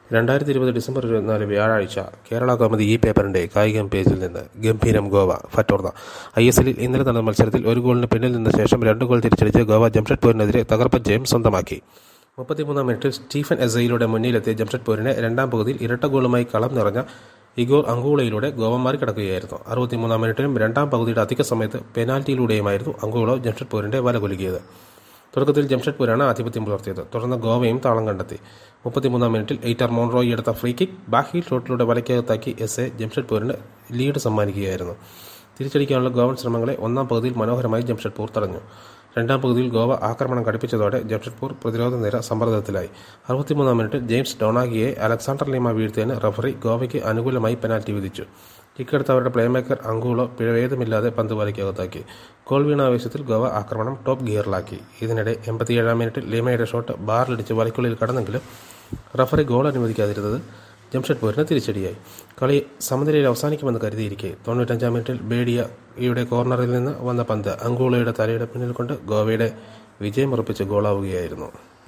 രണ്ടായിരത്തി ഇരുപത് ഡിസംബർ ഇരുപത്തിനാല് വ്യാഴാഴ്ച കേരള കൗമുദി ഈ പേപ്പറിന്റെ കായികം പേജിൽ നിന്ന് ഗംഭീരം ഗോവ ഫറ്റോർന്ന ഐ എസ് എല്ലിൽ ഇന്നലെ നടന്ന മത്സരത്തിൽ ഒരു ഗോളിന് പിന്നിൽ നിന്ന ശേഷം രണ്ട് ഗോൾ തിരിച്ചടിച്ച് ഗോവ ജംഷഡ്പൂരിനെതിരെ തകർപ്പൻ ജയം സ്വന്തമാക്കി മുപ്പത്തിമൂന്നാം മിനിറ്റിൽ സ്റ്റീഫൻ എസയിലൂടെ മുന്നിലെത്തിയ ജംഷഡ്പൂരിനെ രണ്ടാം പകുതിയിൽ ഇരട്ട ഗോളുമായി കളം നിറഞ്ഞ ഇഗോർ അങ്കൂളയിലൂടെ ഗോവ മറികടക്കുകയായിരുന്നു അറുപത്തിമൂന്നാം മിനിറ്റിലും രണ്ടാം പകുതിയുടെ അധിക സമയത്ത് പെനാൽറ്റിയിലൂടെയുമായിരുന്നു അങ്കൂളോ ജംഷഡ്പൂരിന്റെ വല കുലുക്കിയത് തുടക്കത്തിൽ ജംഷഡ്പൂരാണ് ആധിപത്യം പുലർത്തിയത് തുടർന്ന് ഗോവയും താളം കണ്ടെത്തി മുപ്പത്തിമൂന്നാം മിനിറ്റിൽ എയ്റ്റർ മോൺറോയി എടുത്ത ഫ്രീ കിക്ക് ബാക്ക് ഹീൽ ഷോട്ടിലൂടെ വലയ്ക്കകത്താക്കി എസ് എ ജംഷഡ്പൂരിന് ലീഡ് സമ്മാനിക്കുകയായിരുന്നു തിരിച്ചടിക്കാനുള്ള ഗോവൻ ശ്രമങ്ങളെ ഒന്നാം പകുതിയിൽ മനോഹരമായി ജംഷഡ്പൂർ തടഞ്ഞു രണ്ടാം പകുതിയിൽ ഗോവ ആക്രമണം കടുപ്പിച്ചതോടെ ജംഷഡ്പൂർ പ്രതിരോധ നിര സമ്മർദ്ദത്തിലായി അറുപത്തിമൂന്നാം മിനിറ്റിൽ ജെയിംസ് ഡോണാഗിയെ അലക്സാണ്ടർ ലീമ വീഴ്ത്തിയതിന് റഫറി ഗോവയ്ക്ക് അനുകൂലമായി പെനാൽറ്റി വിധിച്ചു കിക്കെടുത്ത അവരുടെ പ്ലേമേക്കർ അങ്കൂളോ പിഴവേതുമില്ലാതെ പന്ത് വലയ്ക്കകത്താക്കി ഗോൾ വീണ ആവേശത്തിൽ ഗോവ ആക്രമണം ടോപ്പ് ഗിയറിലാക്കി ഇതിനിടെ എൺപത്തിയേഴാം മിനിറ്റിൽ ലീമയുടെ ഷോട്ട് ബാറിലിടിച്ച് വലയ്ക്കുള്ളിൽ കടന്നെങ്കിലും റഫറി ഗോൾ അനുവദിക്കാതിരുന്നത് ജംഷഡ്പൂരിന് തിരിച്ചടിയായി കളി സമനിലയിൽ അവസാനിക്കുമെന്ന് കരുതിയിരിക്കെ തൊണ്ണൂറ്റഞ്ചാം മിനിറ്റിൽ ബേഡിയയുടെ കോർണറിൽ നിന്ന് വന്ന പന്ത് അങ്കൂളയുടെ തലയുടെ പിന്നിൽ കൊണ്ട് ഗോവയുടെ വിജയമുറപ്പിച്ച് ഗോളാവുകയായിരുന്നു